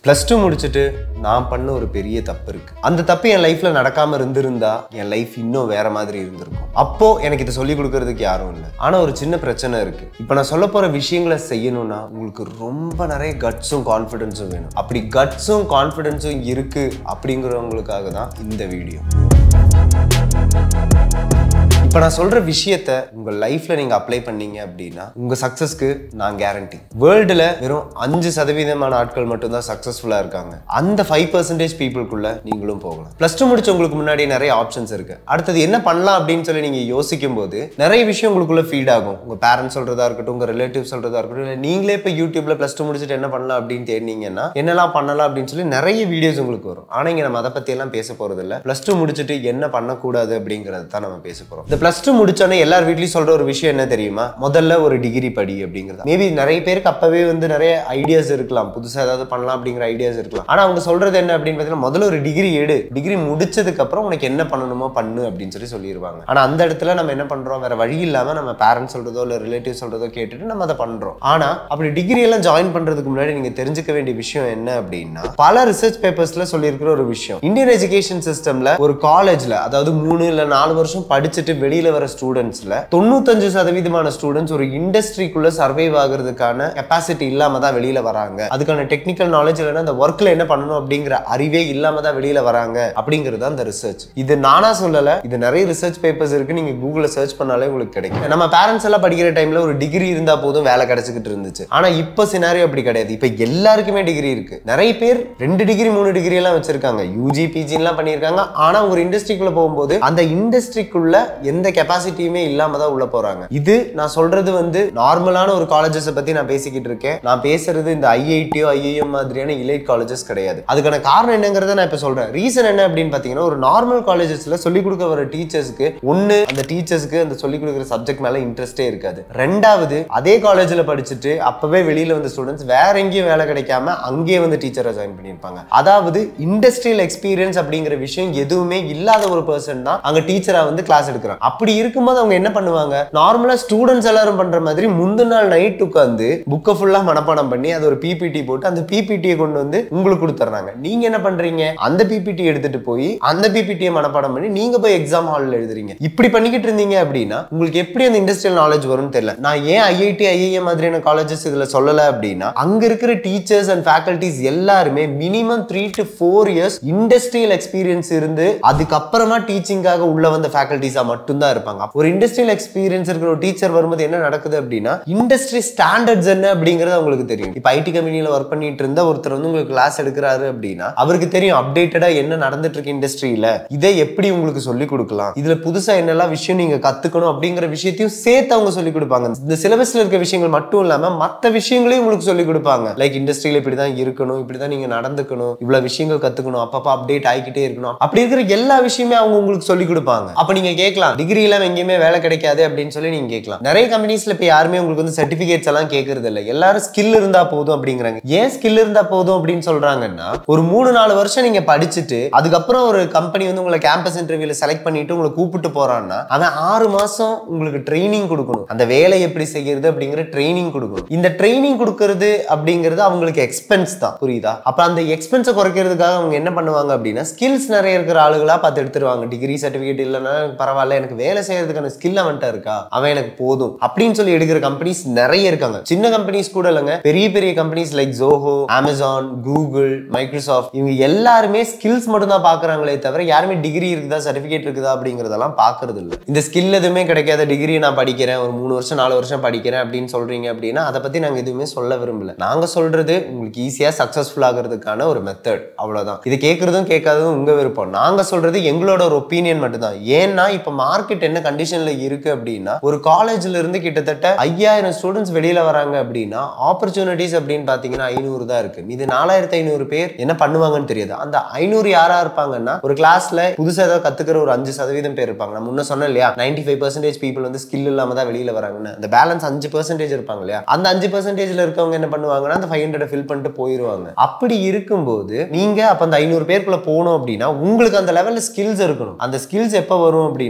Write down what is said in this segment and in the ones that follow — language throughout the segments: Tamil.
ப்ளஸ் டூ முடிச்சுட்டு நான் பண்ண ஒரு பெரிய தப்பு இருக்கு அந்த தப்பு என் லைஃப்ல நடக்காம இருந்திருந்தா என் லைஃப் இன்னும் வேற மாதிரி இருந்திருக்கும் அப்போ எனக்கு இதை சொல்லி கொடுக்கறதுக்கு யாரும் இல்லை ஆனா ஒரு சின்ன பிரச்சனை இருக்கு இப்போ நான் சொல்ல போற விஷயங்களை செய்யணும்னா உங்களுக்கு ரொம்ப நிறைய கட்ஸும் கான்ஃபிடென்ஸும் வேணும் அப்படி கட்ஸும் கான்ஃபிடென்ஸும் இருக்கு அப்படிங்கிறவங்களுக்காக தான் இந்த வீடியோ இப்போ நான் சொல்ற விஷயத்த உங்க லைஃப்ல நீங்க அப்ளை பண்ணீங்க அப்படின்னா உங்க சக்சஸ்க்கு நான் கேரண்டி வேர்ல்டுல வெறும் அஞ்சு சதவீதமான ஆட்கள் மட்டும்தான் சக்சஸ்ஃபுல்லா இருக்காங்க அந்த ஃபைவ் பர்சன்டேஜ் பீப்புளுக்குள்ள நீங்களும் போகலாம் பிளஸ் டூ முடிச்சவங்களுக்கு முன்னாடி நிறைய ஆப்ஷன்ஸ் இருக்கு அடுத்தது என்ன பண்ணலாம் அப்படின்னு சொல்லி நீங்க யோசிக்கும் போது நிறைய விஷயம் உங்களுக்குள்ள ஃபீட் ஆகும் உங்க பேரண்ட்ஸ் சொல்றதா இருக்கட்டும் உங்க ரிலேட்டிவ் சொல்றதா இருக்கட்டும் இல்லை நீங்களே இப்போ யூடியூப்ல பிளஸ் டூ முடிச்சுட்டு என்ன பண்ணலாம் அப்படின்னு தேடினீங்கன்னா என்னெல்லாம் பண்ணலாம் அப்படின்னு சொல்லி நிறைய வீடியோஸ் உங்களுக்கு வரும் ஆனா இங்க நம்ம அதை பத்தி எல்லாம் பேச போறது இல்ல பிளஸ் டூ முடிச்சுட்டு என்ன பண்ணக்கூடாது அப்படிங்கறது தான் நம்ம பேச போறோம் இந்த பிளஸ் டூ முடிச்சோன்னே எல்லார் வீட்லயும் சொல்ற ஒரு விஷயம் என்ன தெரியுமா முதல்ல ஒரு டிகிரி படி அப்படிங்கிறது மேபி நிறைய பேருக்கு அப்பவே வந்து நிறைய ஐடியாஸ் இருக்கலாம் புதுசா ஏதாவது பண்ணலாம் அப்படிங்கிற ஐடியாஸ் இருக்கலாம் ஆனா அவங்க சொல்றது என்ன அப்படின்னு பார்த்தீங்கன்னா முதல்ல ஒரு டிகிரி எடு டிகிரி முடிச்சதுக்கு அப்புறம் உனக்கு என்ன பண்ணணுமோ பண்ணு அப்படின்னு சொல்லி சொல்லிடுவாங்க ஆனா அந்த இடத்துல நம்ம என்ன பண்றோம் வேற வழி இல்லாம நம்ம பேரண்ட்ஸ் சொல்றதோ இல்ல ரிலேட்டிவ் சொல்றதோ கேட்டுட்டு நம்ம அதை பண்றோம் ஆனா அப்படி டிகிரி எல்லாம் ஜாயின் பண்றதுக்கு முன்னாடி நீங்க தெரிஞ்சுக்க வேண்டிய விஷயம் என்ன அப்படின்னா பல ரிசர்ச் பேப்பர்ஸ்ல சொல்லியிருக்கிற ஒரு விஷயம் இந்தியன் எஜுகேஷன் சிஸ்டம்ல ஒரு காலேஜ்ல அதாவது மூணு இல்ல நாலு வருஷம் படிச்சுட்டு வெளியில வர ஸ்டூடெண்ட்ஸ்ல தொண்ணூத்தஞ்சு சதவீதமான ஸ்டூடெண்ட்ஸ் ஒரு இண்டஸ்ட்ரிக்குள்ள சர்வைவ் ஆகுறதுக்கான கெப்பாசிட்டி இல்லாம தான் வெளியில வராங்க அதுக்கான டெக்னிக்கல் நாலேஜ் இல்லைன்னா அந்த ஒர்க்ல என்ன பண்ணணும் அப்படிங்கிற அறிவே இல்லாம தான் வெளியில வராங்க அப்படிங்கிறது அந்த ரிசர்ச் இது நானா சொல்லல இது நிறைய ரிசர்ச் பேப்பர்ஸ் இருக்கு நீங்க கூகுள்ல சர்ச் பண்ணாலே உங்களுக்கு கிடைக்கும் நம்ம பேரண்ட்ஸ் எல்லாம் படிக்கிற டைம்ல ஒரு டிகிரி இருந்தா போதும் வேலை கிடைச்சிக்கிட்டு இருந்துச்சு ஆனா இப்ப சினாரியோ அப்படி கிடையாது இப்ப எல்லாருக்குமே டிகிரி இருக்கு நிறைய பேர் ரெண்டு டிகிரி மூணு டிகிரி எல்லாம் வச்சிருக்காங்க யூஜி பிஜி எல்லாம் பண்ணியிருக்காங்க ஆனா ஒரு இண்டஸ்ட்ரிக்குள்ள போகும்போது அந்த இண்டஸ்ட்ரிக்குள்ள எந்த கெப்பாசிட்டியுமே இல்லாம தான் உள்ள போறாங்க இது நான் சொல்றது வந்து நார்மலான ஒரு காலேஜஸ் பத்தி நான் பேசிக்கிட்டு இருக்கேன் நான் பேசுறது இந்த ஐஐடியோ ஐஐஎம் மாதிரியான இலைட் காலேஜஸ் கிடையாது அதுக்கான காரணம் என்னங்கிறத நான் இப்ப சொல்றேன் ரீசன் என்ன அப்படின்னு பாத்தீங்கன்னா ஒரு நார்மல் காலேஜஸ்ல சொல்லிக் கொடுக்க வர டீச்சர்ஸ்க்கு ஒண்ணு அந்த டீச்சர்ஸ்க்கு அந்த சொல்லிக் கொடுக்குற சப்ஜெக்ட் மேல இன்ட்ரெஸ்டே இருக்காது ரெண்டாவது அதே காலேஜ்ல படிச்சுட்டு அப்பவே வெளியில வந்த ஸ்டூடெண்ட்ஸ் வேற எங்கேயும் வேலை கிடைக்காம அங்கேயே வந்து டீச்சரை ஜாயின் பண்ணியிருப்பாங்க அதாவது இண்டஸ்ட்ரியல் எக்ஸ்பீரியன்ஸ் அப்படிங்கிற விஷயம் எதுவுமே இல்லாத ஒரு பர்சன் தான் அங்க டீச்சரா வந்து கிளாஸ் எடுக்கிறாங்க அப்படி இருக்கும்போது அவங்க என்ன பண்ணுவாங்க நார்மலா ஸ்டூடெண்ட்ஸ் எல்லாரும் பண்ற மாதிரி முந்தின நாள் நைட் உட்காந்து புக்கை ஃபுல்லா மனப்பாடம் பண்ணி அது ஒரு பிபிடி போட்டு அந்த பிபிடியை கொண்டு வந்து உங்களுக்கு கொடுத்துட்றாங்க நீங்க என்ன பண்றீங்க அந்த பிபிடி எடுத்துட்டு போய் அந்த பிபிடியை மனப்பாடம் பண்ணி நீங்க போய் எக்ஸாம் ஹாலில் எழுதுறீங்க இப்படி பண்ணிக்கிட்டு இருந்தீங்க அப்படின்னா உங்களுக்கு எப்படி அந்த இண்டஸ்ட்ரியல் நாலேஜ் வரும்னு தெரியல நான் ஏன் ஐஐடி ஐஐஎம் மாதிரியான காலேஜஸ் இதுல சொல்லல அப்படின்னா அங்க இருக்கிற டீச்சர்ஸ் அண்ட் ஃபேக்கல்டிஸ் எல்லாருமே minimum three to four years industrial experience இருந்து அதுக்கப்புறமா டீச்சிங்காக உள்ள வந்த ஃபேக்கல்டிஸா மட்டும்தான் இருப்பாங்க ஒரு இண்டஸ்ட்ரியல் எக்ஸ்பீரியன்ஸ் இருக்கிற ஒரு டீச்சர் வரும்போது என்ன நடக்குது அப்படின்னா இண்டஸ்ட்ரி ஸ்டாண்டர்ட்ஸ் என்ன அப்படிங்கிறது அவங்களுக்கு தெரியும் இப்போ ஐடி கம்பெனியில் ஒர்க் பண்ணிட்டு இருந்த ஒருத்தர் வந்து உங்களுக்கு கிளாஸ் எடுக்கிறாரு அப்படின்னா அவருக்கு தெரியும் அப்டேட்டடா என்ன நடந்துட்டு இருக்கு இண்டஸ்ட்ரியில இதை எப்படி உங்களுக்கு சொல்லி கொடுக்கலாம் இதுல புதுசா என்னெல்லாம் விஷயம் நீங்க கத்துக்கணும் அப்படிங்கிற விஷயத்தையும் சேர்த்து அவங்க சொல்லி கொடுப்பாங்க இந்த சிலபஸ்ல இருக்க விஷயங்கள் மட்டும் இல்லாம மற்ற விஷயங்களையும் உங்களுக்கு சொல்லி கொடுப்பாங்க லைக் இண்டஸ்ட்ரியில இப்படிதான் இருக்கணும் இப்படிதான் நீங்க நடந்துக்கணும் இவ்வளவு விஷயங்கள் கத்துக்கணும் அப்பப்ப அப்டேட் ஆகிக்கிட்டே இருக்கணும் அப்படி இருக்கிற எல்லா விஷயமே அவங்க உங்களுக்கு சொல்லி கொடுப்பாங்க அப்ப நீங்க கேட்கலாம் டிகிரி எல்லாம் எங்கேயுமே வேலை கிடைக்காது அப்படின்னு சொல்லி நீங்க கேட்கலாம் நிறைய கம்பெனிஸ்ல இப்ப யாருமே உங்களுக்கு வந்து சர்டிபிகேட்ஸ் எல்லாம் கேட்கறது இல்ல எல்லாரும் ஸ்கில் இருந்தா போதும் அப்படிங்கிறாங்க ஏன் ஸ்கில் இருந்தா போதும் அப்படின்னு சொல்றாங்கன்னா ஒரு மூணு நாலு வருஷம் நீங்க படிச்சுட்டு அதுக்கப்புறம் ஒரு கம்பெனி வந்து உங்களை கேம்பஸ் இன்டர்வியூல செலக்ட் பண்ணிட்டு உங்களை கூப்பிட்டு போறான்னா அவன் ஆறு மாசம் உங்களுக்கு ட்ரைனிங் கொடுக்கணும் அந்த வேலை எப்படி செய்யறது அப்படிங்கிற ட்ரைனிங் கொடுக்கணும் இந்த ட்ரைனிங் கொடுக்கறது அப்படிங்கிறது அவங்களுக்கு எக்ஸ்பென்ஸ் தான் புரியுதா அப்ப அந்த எக்ஸ்பென்ஸை குறைக்கிறதுக்காக அவங்க என்ன பண்ணுவாங்க அப்படின்னா ஸ்கில்ஸ் நிறைய இருக்கிற ஆளுகளா பார்த்து எடுத்துருவாங்க டிகிரி சர்டிபிகேட் இல்லைன்னா பரவாயில்ல எனக்கு வேலை செய்யறதுக்கான ஸ்கில் அவன்கிட்ட இருக்கா அவன் எனக்கு போதும் அப்படின்னு சொல்லி எடுக்கிற கம்பெனிஸ் நிறைய இருக்காங்க சின்ன கம்பெனிஸ் கூட இல்லைங்க பெரிய பெரிய companies like Zoho Amazon Google Microsoft இவங்க எல்லாருமே ஸ்கில்ஸ் மட்டும் தான் பாக்குறாங்களே தவிர யாருமே டிகிரி இருக்குதா சர்டிபிகேட் இருக்குதா அப்படிங்கறதெல்லாம் பாக்குறது இல்லை இந்த ஸ்கில் எதுவுமே கிடைக்காத டிகிரி நான் படிக்கிறேன் ஒரு மூணு வருஷம் நாலு வருஷம் படிக்கிறேன் அப்படின்னு சொல்றீங்க அப்படின்னா அதை பத்தி நாங்க எதுவுமே சொல்ல விரும்பல நாங்க சொல்றது உங்களுக்கு ஈஸியா சக்சஸ்ஃபுல் ஆகிறதுக்கான ஒரு மெத்தட் அவ்வளவுதான் இது கேட்கறதும் கேட்காததும் உங்க விருப்பம் நாங்க சொல்றது எங்களோட ஒரு ஒப்பீனியன் மட்டும்தான் ஏன்னா இப்ப மார்க்கெட் என்ன கண்டிஷன்ல இருக்கு அப்படின்னா ஒரு காலேஜ்ல இருந்து கிட்டத்தட்ட ஐயாயிரம் ஸ்டூடெண்ட்ஸ் வெளியில வராங்க அப்படின்னா ஆப்பர்ச்சுனிட்டிஸ் அப்படின்னு பாத்தீங்கன்னா ஐநூறு தான் இருக்கு இது நாலாயிரத்தி ஐநூறு பேர் என்ன பண்ணுவாங்கன்னு தெரியாது அந்த ஐநூறு யாரா இருப்பாங்கன்னா ஒரு கிளாஸ்ல புதுசா ஏதாவது கத்துக்கிற ஒரு அஞ்சு சதவீதம் பேர் இருப்பாங்க நான் முன்ன சொன்னேன் இல்லையா நைன்டி ஃபைவ் பர்சன்டேஜ் பீப்புள் வந்து ஸ்கில் இல்லாம தான் வெளியில வராங்கன்னு அந்த பேலன்ஸ் அஞ்சு பர்சன்டேஜ் இருப்பாங்க இல்லையா அந்த அஞ்சு பர்சன்டேஜ்ல இருக்கவங்க என்ன பண்ணுவாங்கன்னா அந்த ஃபைவ் ஹண்ட்ரட் ஃபில் பண்ணிட்டு போயிருவாங்க அப்படி இருக்கும்போது நீங்க அப்ப அந்த ஐநூறு பேருக்குள்ள போகணும் அப்படின்னா உங்களுக்கு அந்த லெவல்ல ஸ்கில்ஸ் இருக்கணும் அந்த ஸ்கில்ஸ் எப்போ வரும் அப்படின்னா அதுக்காக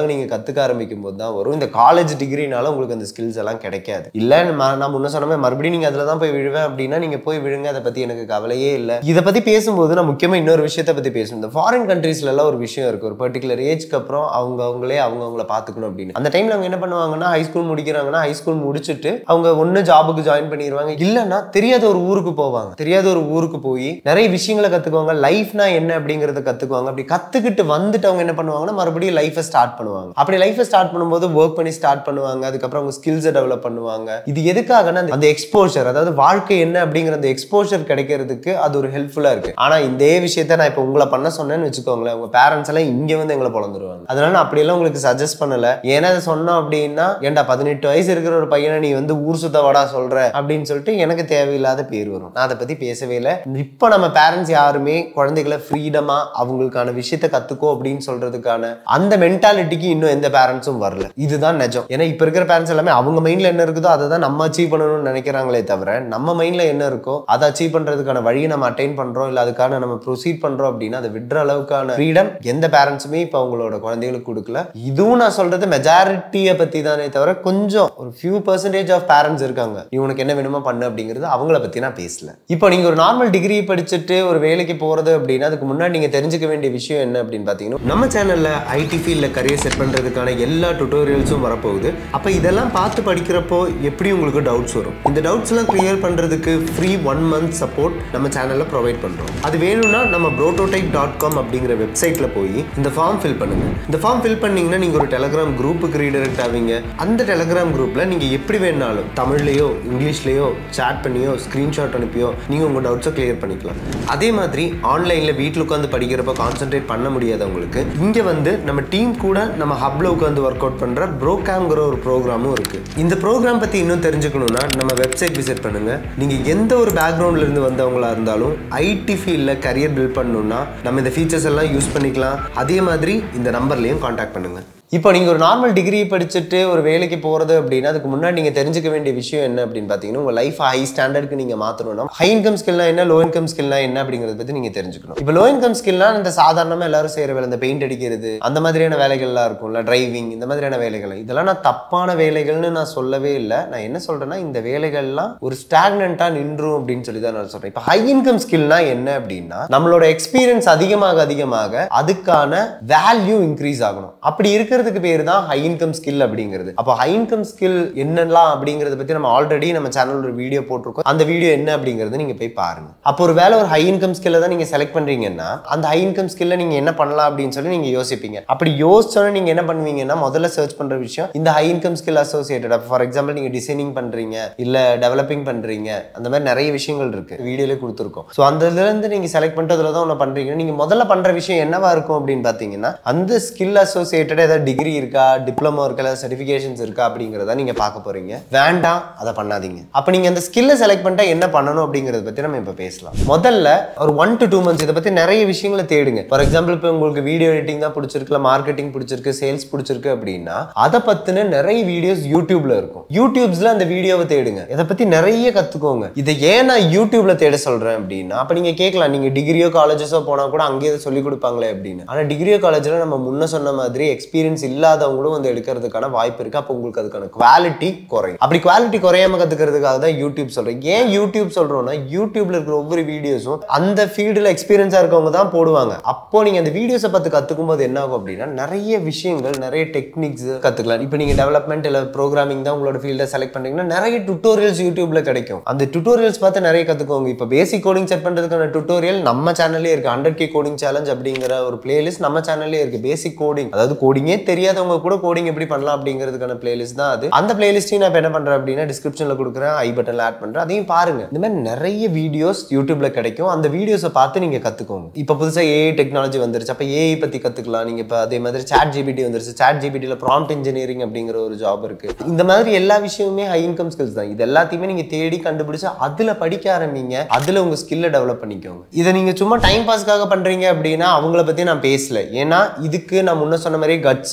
எல்லாம் நீங்க கத்துக்க ஆரம்பிக்கும் போது தான் வரும் இந்த காலேஜ் டிகிரினால உங்களுக்கு அந்த ஸ்கில்ஸ் எல்லாம் கிடைக்காது இல்ல ம- நான் முன்ன சொன்ன மாதிரி மறுபடியும் நீங்க அதுல தான் போய் விழுவேன் அப்படின்னா நீங்க போய் விழுங்க அதை பத்தி எனக்கு கவலையே இல்லை இதை பத்தி பேசும்போது நான் முக்கியமா இன்னொரு விஷயத்தை பத்தி பேசணும் இந்த ஃபாரின் கண்ட்ரீஸ்ல எல்லாம் ஒரு விஷயம் இருக்கு ஒரு பர்டிகுலர் ஏஜ்க்கு அப்புறம் அவங்க அவங்களே அவங்க அவங்கள பாத்துக்கணும் அப்படின்னு அந்த டைம்ல அவங்க என்ன பண்ணுவாங்கன்னா ஹை ஸ்கூல் முடிக்கிறாங்கன்னா ஹை ஸ்கூல் முடிச்சுட்டு அவங்க ஒண்ணு ஜாபுக்கு ஜாயின் பண்ணிடுவாங்க இல்லைன்னா தெரியாத ஒரு ஊருக்கு போவாங்க தெரியாத ஒரு ஊருக்கு போய் நிறைய விஷயங்களை கத்துக்குவாங்க லைஃப்னா என்ன அப்படிங்கறத கத்துக்குவாங்க அப்படி கத்துக்கிட்டு வந்துட்டு அவங்க என்ன பண்ணுவாங்கன்னா மறுபடியும் லைஃபை ஸ்டார்ட் பண்ணுவாங்க அப்படி லைஃபை ஸ்டார்ட் பண்ணும்போது ஒர்க் பண்ணி ஸ்டார்ட் பண்ணுவாங்க அதுக்கப்புறம் அவங்க ஸ்கில்ஸை டெவலப் பண்ணுவாங்க இது எதுக்காகனா அந்த- அந்த எக்ஸ்போஷர் அதாவது வாழ்க்கை என்ன அப்படிங்கிற அந்த எக்ஸ்போஷர் கிடைக்கிறதுக்கு அது ஒரு ஹெல்ப்ஃபுல்லா இருக்கு ஆனா இதே விஷயத்த நான் இப்போ உங்களை பண்ண சொன்னேன்னு வச்சுக்கோங்களேன் உங்க பேரண்ட்ஸ் எல்லாம் இங்க வந்து எங்களை பொழந்துருவாங்க அதனால நான் அப்படியெல்லாம் உங்களுக்கு சஜஸ்ட் பண்ணல ஏன்னா அதை சொன்னோம் அப்படின்னா ஏன்டா பதினெட்டு வயசு இருக்கிற ஒரு பையனை நீ வந்து ஊர் சுத்த வாடா சொல்ற அப்படின்னு சொல்லிட்டு எனக்கு தேவையில்லாத பேர் வரும் நான் அதை பத்தி பேசவே இல்லை இப்போ நம்ம பேரண்ட்ஸ் யாருமே குழந்தைகளை ஃப்ரீடமா அவங்களுக்கான விஷயத்த கத்துக்கோ அப்படின்னு சொல்றதுக்கான அந்த மென்டாலிட்டிக்கு இன்னும் எந்த பேரண்ட்ஸும் வரல இதுதான் நிஜம் ஏன்னா இப்போ இருக்கிற பேரண்ட்ஸ் எல்லாமே அவங்க மைண்ட்ல என்ன இருக்குதோ அதை தான் நம்ம அச்சீவ் பண்ணணும்னு நினைக்கிறாங்களே தவிர நம்ம மைண்ட்ல என்ன இருக்கோ அதை அச்சீவ் பண்றதுக்கான வழியை நம்ம அட்டைன் பண்றோம் இல்ல அதுக்கான நம்ம ப்ரொசீட் பண்றோம் அப்படின்னா அதை விடுற அளவுக்கான ஃப்ரீடம் எந்த பேரண்ட்ஸுமே இப்போ அவங்களோட குழந்தைகளுக்கு கொடுக்கல இதுவும் நான் சொல்றது மெஜாரிட்டியை பத்தி தானே தவிர கொஞ்சம் ஒரு ஃபியூ பர்சன்டேஜ் ஆஃப் பேரண்ட்ஸ் இருக்காங்க நீ உனக்கு என்ன வேணுமோ பண்ணு அப்படிங்கிறது அவங்கள பத்தி நான் பேசல இப்போ நீங்க ஒரு நார்மல் டிகிரி படிச்சுட்டு ஒரு வேலைக்கு போறது அப்படின்னா அதுக்கு முன்னாடி நீங்க தெரிஞ்சுக்க வேண்டிய விஷயம் என்ன அப்படின்னு பாத்தீங்கன்னா நம்ம சேனல்ல ஐடி ஃபீல்ட்ல கரியர் செட் பண்றதுக்கான எல்லா டுட்டோரியல்ஸும் வரப்போகுது அப்ப இதெல்லாம் பார்த்து படிக்கிறப்போ எப்படி உங்களுக்கு டவுட்ஸ் வரும் இந்த டவுட்ஸ் எல்லாம் கிளியர் பண்றதுக்கு ஃப்ரீ ஒன் மந்த் சப்போர்ட் நம்ம சேனல்ல ப்ரொவைட் பண்றோம் அது வேணும்னா நம்ம ப்ரோட்டோடைப் டாட் காம் அப்படிங்கிற வெப்சைட்ல போய் இந்த ஃபார்ம் ஃபில் பண்ணுங்க இந்த ஃபார்ம் ஃபில் பண்ணீங்கன்னா நீங்க ஒரு டெலகிராம் குரூப்புக்கு ரீடைரக்ட் ஆவீங்க அந்த டெலகிராம் குரூப்ல நீங்க எப்படி வேணாலும் தமிழ்லயோ இங்கிலீஷ்லயோ சேட் பண்ணியோ ஸ்கிரீன்ஷாட் அனுப்பியோ நீங்க உங்க டவுட்ஸை கிளியர் பண்ணிக்கலாம் அதே மாதிரி ஆன்லைன்ல வீட்டில் உட்காந்து படிக்கிறப்ப கான்சென்ட்ரேட் பண்ண முடியாதவங்களுக்கு இங்க வந்து நம்ம டீம் கூட நம்ம ஹப்ல உட்காந்து ஒர்க் அவுட் பண்ற ப்ரோகாம்ங்கிற ஒரு ப்ரோக்ராமும் இருக்கு இந்த ப்ரோக்ராம் பத்தி இன்னும் தெரிஞ்சுக்கணும்னா நம்ம வெப்சைட் விசிட் பண்ணுங்க நீங்க எந்த ஒரு பேக்ரவுண்ட்ல இருந்து வந்தவங்களா இருந்தாலும் ஐடி ஃபீல்ட்ல கரியர் பில்ட் பண்ணணும்னா நம்ம இந்த ஃபீச்சர்ஸ் எல்லாம் யூஸ் பண்ணிக்கலாம் அதே மாதிரி இந்த நம்பர்லயும் காண்டாக்ட் பண்ணுங்க இப்போ நீங்கள் ஒரு நார்மல் டிகிரி படிச்சுட்டு ஒரு வேலைக்கு போகிறது அப்படின்னா அதுக்கு முன்னாடி நீங்கள் தெரிஞ்சுக்க வேண்டிய விஷயம் என்ன அப்படின்னு பார்த்தீங்கன்னா உங்கள் லைஃப் ஹை ஸ்டாண்டர்டுக்கு நீங்கள் மாற்றணும்னா ஹை இன்கம் ஸ்கில்னா என்ன லோ இன்கம் ஸ்கில்னா என்ன அப்படிங்கிறத பற்றி நீங்கள் தெரிஞ்சுக்கணும் இப்போ லோ இன்கம் ஸ்கில்னா இந்த சாதாரணமாக எல்லாரும் செய்கிற வேலை இந்த பெயிண்ட் அடிக்கிறது அந்த மாதிரியான வேலைகள்லாம் இருக்கும்ல டிரைவிங் இந்த மாதிரியான வேலைகள் இதெல்லாம் நான் தப்பான வேலைகள்னு நான் சொல்லவே இல்லை நான் என்ன சொல்கிறேன்னா இந்த வேலைகள்லாம் ஒரு ஸ்டாக்னண்ட்டாக நின்றும் அப்படின்னு சொல்லி தான் நான் சொல்கிறேன் இப்போ ஹை இன்கம் ஸ்கில்னா என்ன அப்படின்னா நம்மளோட எக்ஸ்பீரியன்ஸ் அதிகமாக அதிகமாக அதுக்கான வேல்யூ இன்க்ரீஸ் ஆகணும் அப்படி இருக்கிறதுக்கு பேர் தான் ஹை இன்கம் ஸ்கில் அப்படிங்கிறது அப்போ ஹை இன்கம் ஸ்கில் என்னெல்லாம் அப்படிங்கிறத பத்தி நம்ம ஆல்ரெடி நம்ம சேனல் ஒரு வீடியோ போட்டிருக்கோம் அந்த வீடியோ என்ன அப்படிங்கிறது நீங்க போய் பாருங்க அப்போ ஒரு வேலை ஒரு ஹை இன்கம் ஸ்கில்ல தான் நீங்க செலக்ட் பண்றீங்கன்னா அந்த ஹை இன்கம் ஸ்கில்ல நீங்க என்ன பண்ணலாம் அப்படின்னு சொல்லி நீங்க யோசிப்பீங்க அப்படி யோசிச்சோன்னே நீங்க என்ன பண்ணுவீங்கன்னா முதல்ல சர்ச் பண்ற விஷயம் இந்த high income skill associated for example நீங்க டிசைனிங் பண்றீங்க இல்ல டெவலப்பிங் பண்றீங்க அந்த மாதிரி நிறைய விஷயங்கள் இருக்கு வீடியோல கொடுத்துருக்கோம் ஸோ அந்த இதுல இருந்து நீங்க செலக்ட் பண்ணிட்டு அதுல தான் ஒன்று பண்றீங்க நீங்க முதல்ல பண்ற விஷயம் என்னவா இருக்கும் அப்படின்னு பாத்தீங்கன்னா அந்த ஸ்கில் அசோசியேட்டட் ஏதாவது டிகிரி இருக்கா டிப்ளமோ இருக்கா இல்லை சர்டிஃபிகேஷன்ஸ் இருக்கா அப்படிங்கிறத நீங்க பார்க்க போறீங்க வேண்டாம் அதை பண்ணாதீங்க அப்ப நீங்க அந்த ஸ்கில்லை செலக்ட் பண்ணிட்டா என்ன பண்ணணும் அப்படிங்கறத பத்தி நம்ம இப்ப பேசலாம் முதல்ல ஒரு ஒன் டு டூ மந்த்ஸ் இதை பத்தி நிறைய விஷயங்களை தேடுங்க ஃபார் எக்ஸாம்பிள் இப்போ உங்களுக்கு வீடியோ எடிட்டிங் தான் பிடிச்சிருக்கு மார்க்கெட்டிங் பிடிச்சிருக்கு சேல்ஸ் பிடிச்சிருக்கு அப்படின்னா அதை பத்தின நிறைய வீடியோஸ் யூடியூப்ல இருக்கும் யூடியூப்ஸ்ல அந்த வீடியோவை தேடுங்க இதை பத்தி நிறைய கத்துக்கோங்க இதை ஏன் நான் யூடியூப்ல தேட சொல்றேன் அப்படின்னா அப்ப நீங்க கேட்கலாம் நீங்க டிகிரியோ காலேஜஸோ போனா கூட அங்கேயே இதை சொல்லி கொடுப்பாங்களே அப்படின்னு ஆனா டிகிரியோ காலேஜ்ல நம்ம முன்ன சொன்ன மாதிரி எக்ஸ்பீரியன்ஸ் இல்லாதவங்களும் வந்து எடுக்கிறதுக்கான வாய்ப்பு இருக்கு அப்போ உங்களுக்கு அதுக்கான குவாலிட்டி குறையும் அப்படி குவாலிட்டி குறையாம கத்துக்கிறதுக்காக தான் யூடியூப் சொல்றேன் ஏன் யூடியூப் சொல்றோம்னா யூடியூப்ல இருக்கிற ஒவ்வொரு வீடியோஸும் அந்த ஃபீல்டுல எக்ஸ்பீரியன்ஸா இருக்கவங்க தான் போடுவாங்க அப்போ நீங்க அந்த வீடியோஸை பார்த்து கத்துக்கும் போது என்ன ஆகும் அப்படின்னா நிறைய விஷயங்கள் நிறைய டெக்னிக்ஸ் கத்துக்கலாம் இப்போ நீங்க டெவலப்மெண்ட் இல்ல ப்ரோக்ராமிங் தான் உங்களோட ஃபீல்டை செலக்ட் பண்றீங்கன்னா நிறைய டுட்டோரியல்ஸ் யூடியூப்ல கிடைக்கும் அந்த டுட்டோரியல்ஸ் பார்த்து நிறைய கத்துக்கோங்க இப்போ பேசிக் கோடிங் செட் பண்றதுக்கான டுட்டோரியல் நம்ம சேனல்லே இருக்கு ஹண்ட்ரட் கே கோடிங் சேலஞ்ச் அப்படிங்கிற ஒரு பிளேலிஸ்ட் நம்ம சேனல்லே இருக்கு பேசிக் கோடிங் அதாவது கோடிங்கே தெரியாதவங்க கூட கோடிங் எப்படி பண்ணலாம் அப்படிங்கிறதுக்கான பிளேலிஸ்ட் தான் அது அந்த பிளேலிஸ்டையும் நான் இப்போ என்ன பண்றேன் அப்படின்னா டிஸ்கிரிப்ஷன்ல கொடுக்குறேன் ஐ பட்டன்ல ஆட் பண்றேன் அதையும் பாருங்க இந்த மாதிரி நிறைய வீடியோஸ் யூடியூப்ல கிடைக்கும் அந்த வீடியோஸை பார்த்து நீங்க கத்துக்கோங்க இப்போ புதுசா ஏஐ டெக்னாலஜி வந்துருச்சு அப்போ ஏஐ பத்தி கத்துக்கலாம் நீங்க இப்போ அதே மாதிரி சாட் ஜிபிடி வந்துருச்சு சாட் ஜிபிடியில் ப்ராம்ப்ட் இன்ஜினியரிங் அப்படிங்கிற ஒரு ஜாப் இருக்கு இந்த மாதிரி எல்லா விஷயமுமே ஹை இன்கம் ஸ்கில்ஸ் தான் இது எல்லாத்தையுமே நீங்க தேடி கண்டுபிடிச்சு அதுல படிக்க ஆரம்பிங்க அதுல உங்க ஸ்கில்லை டெவலப் பண்ணிக்கோங்க இதை நீங்க சும்மா டைம் பாஸ்க்காக பண்றீங்க அப்படின்னா அவங்கள பத்தி நான் பேசல ஏன்னா இதுக்கு நான் முன்ன சொன்ன மாதிரி கட்ஸ்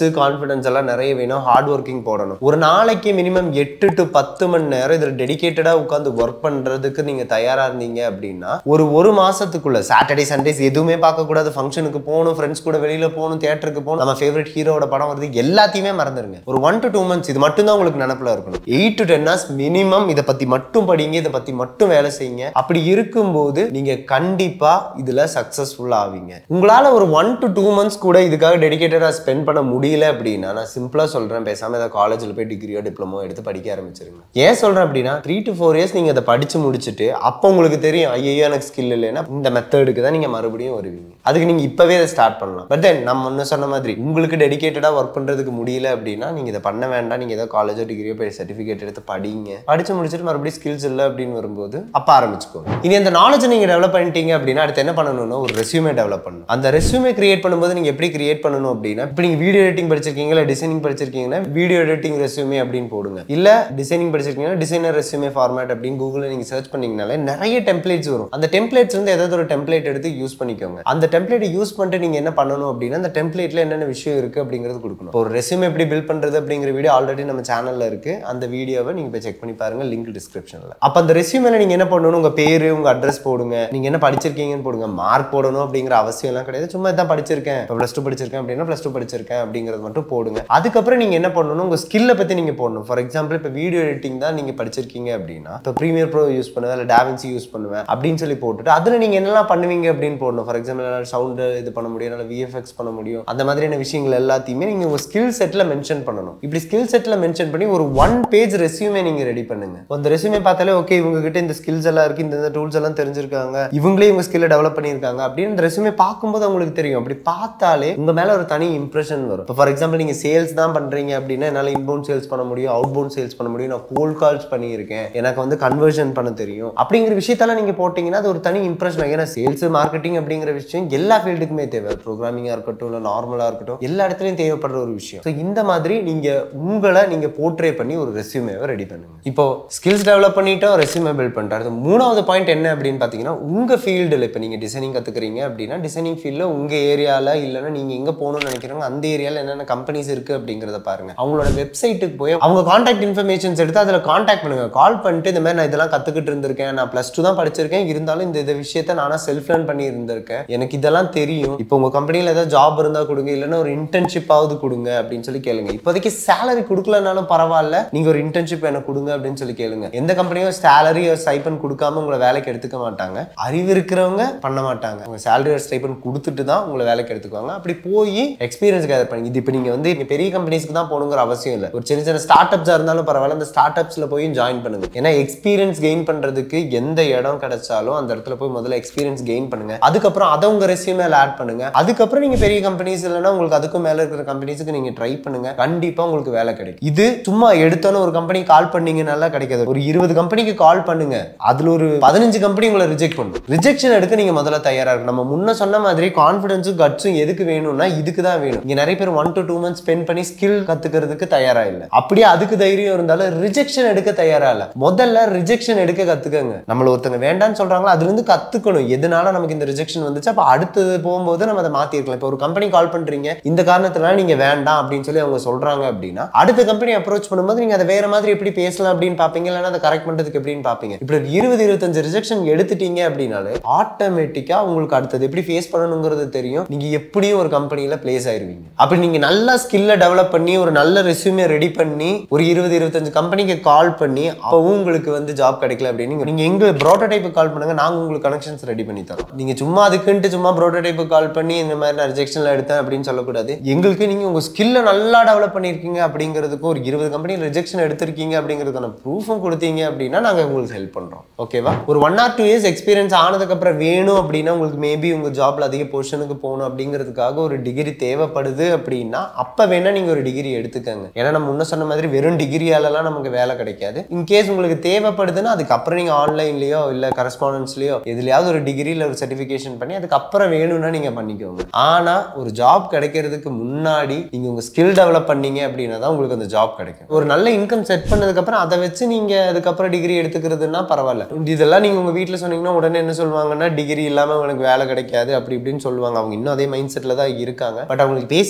கட்ஸ் கான்ஃபிடன்ஸ் எல்லாம் நிறைய வேணும் ஹார்ட் ஒர்க்கிங் போடணும் ஒரு நாளைக்கு மினிமம் எட்டு டு பத்து மணி நேரம் இதில் டெடிகேட்டடாக உட்காந்து ஒர்க் பண்ணுறதுக்கு நீங்கள் தயாராக இருந்தீங்க அப்படின்னா ஒரு ஒரு மாசத்துக்குள்ள சாட்டர்டே சண்டேஸ் எதுவுமே பார்க்கக்கூடாது ஃபங்க்ஷனுக்கு போகணும் ஃப்ரெண்ட்ஸ் கூட வெளியில் போகணும் தியேட்டருக்கு போகணும் நம்ம ஃபேவரட் ஹீரோட படம் வருது எல்லாத்தையுமே மறந்துருங்க ஒரு ஒன் டு டூ மந்த்ஸ் இது மட்டும் தான் உங்களுக்கு நினப்பில் இருக்கணும் eight to ten hours minimum இதை பற்றி மட்டும் படிங்க இதை பற்றி மட்டும் வேலை செய்யுங்க அப்படி இருக்கும்போது நீங்கள் கண்டிப்பாக இதில் சக்ஸஸ்ஃபுல் ஆவீங்க உங்களால் ஒரு ஒன் டு டூ மந்த்ஸ் கூட இதுக்காக டெடிகேட்டடாக ஸ்பெண்ட் பண்ண முடியல அப்படின்னா நான் சிம்பிளாக சொல்கிறேன் பேசாமல் ஏதாவது காலேஜில் போய் டிகிரியோ டிப்ளமோ எடுத்து படிக்க ஆரம்பிச்சிருங்க ஏன் சொல்கிறேன் அப்படின்னா த்ரீ டு ஃபோர் இயர்ஸ் நீங்கள் அதை படித்து முடிச்சுட்டு அப்போ உங்களுக்கு தெரியும் ஐயோ எனக்கு ஸ்கில் இல்லைன்னா இந்த மெத்தடுக்கு தான் நீங்கள் மறுபடியும் வருவீங்க அதுக்கு நீங்கள் இப்போவே அதை ஸ்டார்ட் பண்ணலாம் பட் தென் நம்ம முன்ன சொன்ன மாதிரி உங்களுக்கு டெடிகேட்டடாக ஒர்க் பண்ணுறதுக்கு முடியல அப்படின்னா நீங்கள் இதை பண்ண வேண்டாம் நீங்கள் ஏதோ காலேஜோ டிகிரியோ போய் சர்டிஃபிகேட் எடுத்து படிங்க படித்து முடிச்சுட்டு மறுபடியும் ஸ்கில்ஸ் இல்லை அப்படின்னு வரும்போது அப்போ ஆரம்பிச்சுக்கோங்க இனி அந்த நாலேஜ் நீங்கள் டெவலப் பண்ணிட்டீங்க அப்படின்னா அடுத்து என்ன பண்ணணும்னா ஒரு ரெஸ்யூமே டெவலப் பண்ணணும் அந்த ரெஸ்யூமே கிரியேட் பண்ணும்போது நீங்கள் எப்படி கிரியேட் பண்ணணும் அப்படின்னா இப்போ நீங்கள் வீடியோ எடிட்டிங் படிச்சிருக்கீங்க இல்லை டிசைனிங் படிச்சிருக்கீங்கன்னா வீடியோ எடிட்டிங் ரெஸ்யூமே அப்படின்னு போடுங்க இல்லை டிசைனிங் படிச்சிருக்கீங்கன்னா டிசைனர் ரெஸ்யூமே ஃபார்மேட் அப்படின்னு கூகுளில் நீங்கள் சர்ச் பண்ணீங்கனாலே நிறைய டெம்ப்ளேட்ஸ் வரும் அந்த டெம்ப்ளேட்ஸ் வந்து ஏதாவது ஒரு டெம்ப்ளேட் எடுத்து யூஸ் பண்ணிக்கோங்க அந்த டெம்ப்ளேட்டை யூஸ் பண்ணிட்டு நீங்கள் என்ன பண்ணணும் அப்படின்னா அந்த டெம்ப்ளேட்ல என்னென்ன விஷயம் இருக்குது அப்படிங்கிறது கொடுக்கணும் இப்போ ஒரு ரெஸ்யூமே எப்படி பில்ட் பண்ணுறது அப்படிங்கிற வீடியோ ஆல்ரெடி நம்ம சேனலில் இருக்குது அந்த வீடியோவை நீங்கள் போய் செக் பண்ணி பாருங்க லிங்க் டிஸ்கிரிப்ஷனில் அப்போ அந்த ரெஸ்யூமேல நீங்கள் என்ன பண்ணணும் உங்கள் பேர் உங்கள் அட்ரஸ் போடுங்க நீங்கள் என்ன படிச்சிருக்கீங்கன்னு போடுங்க மார்க் போடணும் அப்படிங்கிற அவசியம் எல்லாம் கிடையாது சும்மா இதான் படிச்சிருக்கேன் இப்போ ப்ளஸ் டூ படிச்சிருக்கேன் அப்படின்னா ப்ளஸ் டூ படிச்சிருக்கேன் அப்படிங்கிறது மட்டும் போடுங்க அதுக்கப்புறம் நீங்கள் என்ன பண்ணணும் உங்கள் ஸ்கில்லை பற்றி நீங்கள் போடணும் ஃபார் எக்ஸாம்பிள் இப்போ வீடியோ எடிட்டிங் தான் நீங்கள் படிச்சிருக்கீங்க அப்படின்னா இப்போ ப்ரீமியர் ப்ரோ யூஸ் பண்ணுவேன் இல்லை டேவின்சி யூஸ் பண்ணுவேன் அப்படின்னு சொல்லி போட்டுட்டு அதில் நீங்கள் என்னெல்லாம் பண்ணுவீங்க அப்படின்னு போடணும் ஃபார் எக்ஸாம்பிள் என்னால் சவுண்டு இது பண்ண முடியும் என்னால் விஎஃப்எக்ஸ் பண்ண முடியும் அந்த மாதிரியான விஷயங்கள் எல்லாத்தையுமே நீங்கள் உங்கள் ஸ்கில் செட்டில் மென்ஷன் பண்ணணும் இப்படி ஸ்கில் செட்டில் மென்ஷன் பண்ணி ஒரு ஒன் பேஜ் ரெஸ்யூமே நீங்கள் ரெடி பண்ணுங்க அந்த ரெஸ்யூமே பார்த்தாலே ஓகே இவங்க கிட்ட இந்த ஸ்கில்ஸ் எல்லாம் இருக்கு இந்த டூல்ஸ் எல்லாம் தெரிஞ்சிருக்காங்க இவங்களே இவங்க ஸ்கில்லை டெவலப் பண்ணியிருக்காங்க அப்படின்னு இந்த ரெஸ்யூமே பார்க்கும்போது அவங்களுக்கு தெரியும் அப்படி பார்த்தாலே உங்க மேல ஒரு தனி இம்ப்ரெஷன் வரும் இப்போ ஃபார் எக்ஸாம்பிள் நீங்க சேல்ஸ் தான் பண்றீங்க அப்படின்னா என்னால் இன்பவுண்ட் சேல்ஸ் பண்ண முடியும் அவுட் பவுண்ட் சேல்ஸ் பண்ண முடியும் நான் கோல் கால்ஸ் பண்ணியிருக்கேன் எனக்கு வந்து கன்வர்ஷன் பண்ண தெரியும் அப்படிங்கிற விஷயத்தெல்லாம் நீங்க போட்டீங்கன்னா அது ஒரு தனி இம்ப்ரெஷன் ஏன்னா சேல்ஸ் மார்க்கெட்டிங் அப்படிங்கிற விஷயம் எல்லா ஃபீல்டுக்குமே தேவை ப்ரோக்ராமிங்காக இருக்கட்டும் இல்லை நார்மலாக இருக்கட்டும் எல்லா இடத்துலையும் தேவைப்படுற ஒரு விஷயம் ஸோ இந்த மாதிரி நீங்க உங்களை நீங்க போர்ட்ரே பண்ணி ஒரு ரெஸ்யூமேவை ரெடி பண்ணுங்க இப்போ ஸ்கில்ஸ் டெவலப் பண்ணிட்டோம் ரெஸ்யூமே பில்ட் பண்ணிட்டு மூணாவது பாயிண்ட் என்ன அப்படின்னு பார்த்தீங்கன்னா உங்க ஃபீல்டில் இப்போ நீங்க டிசைனிங் கத்துக்கிறீங்க அப்படின்னா டிசைனிங் ஃபீல்டில் உங்க ஏரியால இல்லைன்னா நீங்க எங்க போகணும்னு நினைக்கிறீங்க அந்த ஏரியால என்னென்ன கம்பெனிஸ் இருக்கு அப்படிங்கிறத பாருங்க அவங்களோட வெப்சைட்டுக்கு போய் அவங்க காண்டாக்ட் இன்ஃபர்மேஷன்ஸ் எடுத்து அதில் காண்டாக்ட் பண்ணுங்க கால் பண்ணிட்டு இந்த மாதிரி நான் இதெல்லாம் கத்துக்கிட்டு இருந்திருக்கேன் நான் ப்ளஸ் டூ தான் படிச்சிருக்கேன் இருந்தாலும் இந்த இந்த விஷயத்த நானா செல்ஃப் லேர்ன் பண்ணி இருந்திருக்கேன் எனக்கு இதெல்லாம் தெரியும் இப்போ உங்க கம்பெனியில் ஏதாவது ஜாப் இருந்தால் கொடுங்க இல்லைன்னா ஒரு இன்டர்ன்ஷிப்பாவது கொடுங்க அப்படின்னு சொல்லி கேளுங்க இப்போதைக்கு சேலரி கொடுக்கலனாலும் பரவாயில்ல நீங்க ஒரு இன்டர்ன்ஷிப் எனக்கு கொடுங்க அப்படின்னு சொல்லி கேளுங்க எந்த கம்பெனியும் சேலரி ஸ்டைப்பன் கொடுக்காம உங்களை வேலைக்கு எடுத்துக்க மாட்டாங்க அறிவு இருக்கிறவங்க பண்ண மாட்டாங்க உங்க சேலரி ஸ்டைப்பன் கொடுத்துட்டு தான் உங்களை வேலைக்கு எடுத்துக்குவாங்க அப்படி போய் எக்ஸ்பீரியன்ஸ் கேதர் பண்ணி இது இப்போ நீங்க வந்து இங்க பெரிய கம்பெனிஸ்க்கு தான் போகணுங்கிற அவசியம் இல்லை ஒரு சின்ன சின்ன ஸ்டார்ட் அப்ஸாக இருந்தாலும் பரவாயில்ல அந்த ஸ்டார்ட் அப்ஸ்ல போய் ஜாயின் பண்ணுங்க ஏன்னா எக்ஸ்பீரியன்ஸ் கெயின் பண்றதுக்கு எந்த இடம் கிடைச்சாலும் அந்த இடத்துல போய் முதல்ல எக்ஸ்பீரியன்ஸ் கெயின் பண்ணுங்க அதுக்கப்புறம் அதை உங்க ரெஸ்யூமேல ஆட் பண்ணுங்க அதுக்கப்புறம் நீங்க பெரிய கம்பெனிஸ் இல்லைன்னா உங்களுக்கு அதுக்கும் மேல இருக்கிற கம்பெனிஸ்க்கு நீங்க ட்ரை பண்ணுங்க கண்டிப்பா உங்களுக்கு வேலை கிடைக்கும் இது சும்மா எடுத்தோன்னு ஒரு கம்பெனி கால் பண்ணீங்கனால கிடைக்காது ஒரு இருபது கம்பெனிக்கு கால் பண்ணுங்க அதுல ஒரு பதினஞ்சு கம்பெனி உங்களை ரிஜெக்ட் பண்ணும் ரிஜெக்ஷன் எடுக்க நீங்க முதல்ல தயாரா இருக்கும் நம்ம முன்ன சொன்ன மாதிரி கான்ஃபிடன்ஸும் கட்ஸும் எதுக்கு வேணும்னா இதுக்கு தான் வேணும் இங்க நிறைய பேர் one to two months spend பண்ணி ஸ்கில் கத்துக்கிறதுக்கு தயாரா இல்ல அப்படியே அதுக்கு தைரியம் இருந்தாலும் ரிஜெக்ஷன் எடுக்க தயாரா இல்ல முதல்ல ரிஜெக்ஷன் எடுக்க கத்துக்கங்க நம்மள ஒருத்தங்க வேண்டாம்னு சொல்றாங்களோ அதுல இருந்து கத்துக்கணும் எதனால நமக்கு இந்த ரிஜெக்ஷன் வந்துச்சு அப்ப அடுத்தது போகும்போது நம்ம அதை மாத்திருக்கலாம் இப்போ ஒரு கம்பெனி கால் பண்றீங்க இந்த காரணத்தினால நீங்க வேண்டாம் அப்படின்னு சொல்லி அவங்க சொல்றாங்க அப்படின்னா அடுத்த கம்பெனி அப்ரோச் பண்ணும்போது நீங்க அதை வேற மாதிரி எப்படி பேசலாம் அப்படின்னு பாப்பீங்க இல்லைன்னா அதை கரெக்ட் பண்றதுக்கு எப்படின்னு பாப்பீங்க இப்படி ஒரு இருபது இருபத்தஞ்சு ரிஜெக்ஷன் எடுத்துட்டீங்க அப்படின்னாலே ஆட்டோமேட்டிக்கா உங்களுக்கு அடுத்தது எப்படி ஃபேஸ் பண்ணணுங்கிறது தெரியும் நீங்க எப்படியும் ஒரு கம்பெனில பிளேஸ் ஆயிருவீங்க அப்படி நீங்க நல்ல ஸ்கில்ல டெவலப் பண்ணி ஒரு நல்ல ரெஸ்யூமே ரெடி பண்ணி ஒரு இருபது இருபத்தஞ்சு கம்பெனிக்கு கால் பண்ணி அப்பவும் உங்களுக்கு வந்து ஜாப் கிடைக்கல அப்படின்னு நீங்க- நீங்க எங்க ப்ரோட்டோடைப்பு கால் பண்ணுங்க நாங்க உங்களுக்கு கனெக்ஷன்ஸ் ரெடி பண்ணி தரோம் நீங்க சும்மா அதுக்குன்ட்டு சும்மா ப்ரோட்டோடைப்பு கால் பண்ணி இந்த மாதிரி நான் ரிஜெக்ஷன்ல எடுத்தேன் அப்படின்னு சொல்லக்கூடாது எங்களுக்கு நீங்க உங்க ஸ்கில்ல நல்லா டெவலப் பண்ணிருக்கீங்க அப்படிங்கிறதுக்கு ஒரு இருபது கம்பெனி ரிஜெக்ஷன் எடுத்திருக்கீங்க அப்படிங்கிறதுக்கான ப்ரூஃபும் கொடுத்தீங்க அப்படின்னா நாங்க உங்களுக்கு ஹெல்ப் பண்றோம் ஓகேவா ஒரு one or two years experience ஆனதுக்கு அப்புறம் வேணும் அப்படின்னா உங்களுக்கு மேபி உங்க ஜாப்ல அதிக பொசிஷனுக்கு போகணும் அப்படிங்கிறதுக்காக ஒரு டிகிரி தேவைப்படுது அப்படின்னா அப்ப வேணா நீங்க ஒரு டிகிரி எடுத்துக்கங்க ஏன்னா நம்ம முன்ன சொன்ன மாதிரி வெறும் டிகிரியாலலாம் நமக்கு வேலை கிடைக்காது இன்கேஸ் உங்களுக்கு தேவைப்படுதுன்னா அதுக்கப்புறம் நீங்க ஆன்லைன்லயோ இல்ல கரஸ்பாண்டன்ஸ்லயோ எதுலயாவது ஒரு டிகிரியில் ஒரு சர்டிஃபிகேஷன் பண்ணி அதுக்கப்புறம் வேணும்னா நீங்க பண்ணிக்கோங்க ஆனா ஒரு ஜாப் கிடைக்கிறதுக்கு முன்னாடி நீங்க உங்க ஸ்கில் டெவலப் பண்ணீங்க அப்படின்னா தான் உங்களுக்கு அந்த ஜாப் கிடைக்கும் ஒரு நல்ல இன்கம் செட் பண்ணதுக்கு அப்புறம் அதை வச்சு நீங்க அதுக்கப்புறம் டிகிரி எடுத்துக்கிறதுனா பரவாயில்ல இதெல்லாம் நீங்க உங்க வீட்ல சொன்னீங்கன்னா உடனே என்ன சொல்லுவாங்கன்னா டிகிரி இல்லாம உனக்கு வேலை கிடைக்காது அப்படி இப்படின்னு சொல்லுவாங்க அவங்க இன்னும் அதே மைண்ட் செட்ல தான் இருக்காங்க பட் அவங்களுக்கு பேசி புரிய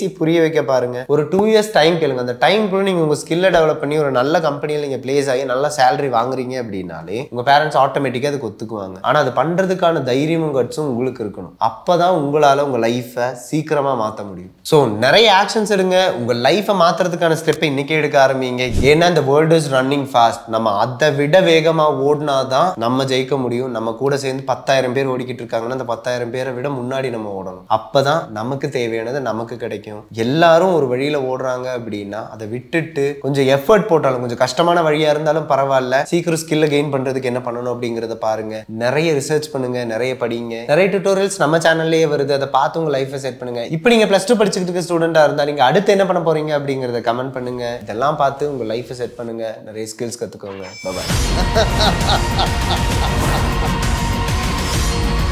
வைக்க பாருங்க ஒரு டூ இயர்ஸ் டைம் கேளுங்க அந்த டைம் கூட நீங்க உங்க ஸ்கில்லை டெவலப் பண்ணி ஒரு நல்ல கம்பெனியில் நீங்க பிளேஸ் ஆகி நல்ல சேலரி வாங்குறீங்க அப்படின்னாலே உங்க பேரண்ட்ஸ் ஆட்டோமேட்டிக்காக அதுக்கு ஒத்துக்குவாங்க ஆனா அது பண்றதுக்கான தைரியமும் கட்ஸும் உங்களுக்கு இருக்கணும் அப்பதான் உங்களால உங்க லைஃபை சீக்கிரமா மாத்த முடியும் ஸோ நிறைய ஆக்ஷன்ஸ் எடுங்க உங்க லைஃபை மாத்துறதுக்கான ஸ்டெப்பை இன்னைக்கே எடுக்க ஆரம்பிங்க ஏன்னா இந்த வேர்ல்டு இஸ் ரன்னிங் ஃபாஸ்ட் நம்ம அதை விட வேகமா ஓடினாதான் நம்ம ஜெயிக்க முடியும் நம்ம கூட சேர்ந்து பத்தாயிரம் பேர் ஓடிக்கிட்டு இருக்காங்கன்னா அந்த பத்தாயிரம் பேரை விட முன்னாடி நம்ம ஓடணும் அப்பதான் நமக்கு தேவையானது நமக்கு கிடைக்கும் எல்லாரும் ஒரு வழியில ஓடுறாங்க அப்படின்னா அதை விட்டுட்டு கொஞ்சம் எஃபர்ட் போட்டாலும் கொஞ்சம் கஷ்டமான வழியா இருந்தாலும் பரவாயில்ல சீக்கிரம் ஸ்கில்ல கெயின் பண்றதுக்கு என்ன பண்ணணும் அப்படிங்கறத பாருங்க நிறைய ரிசர்ச் பண்ணுங்க நிறைய படிங்க நிறைய டுட்டோரியல்ஸ் நம்ம சேனல்லேயே வருது அதை பார்த்து உங்க லைஃபை செட் பண்ணுங்க இப்போ நீங்க பிளஸ் டூ படிச்சுக்கிட்டு இருக்க ஸ்டூடெண்டா இருந்தா நீங்க அடுத்து என்ன பண்ண போறீங்க அப்படிங்கறத கமெண்ட் பண்ணுங்க இதெல்லாம் பார்த்து உங்க லைஃபை செட் பண்ணுங்க நிறைய ஸ்கில்ஸ் கத்துக்கோங்க பாய்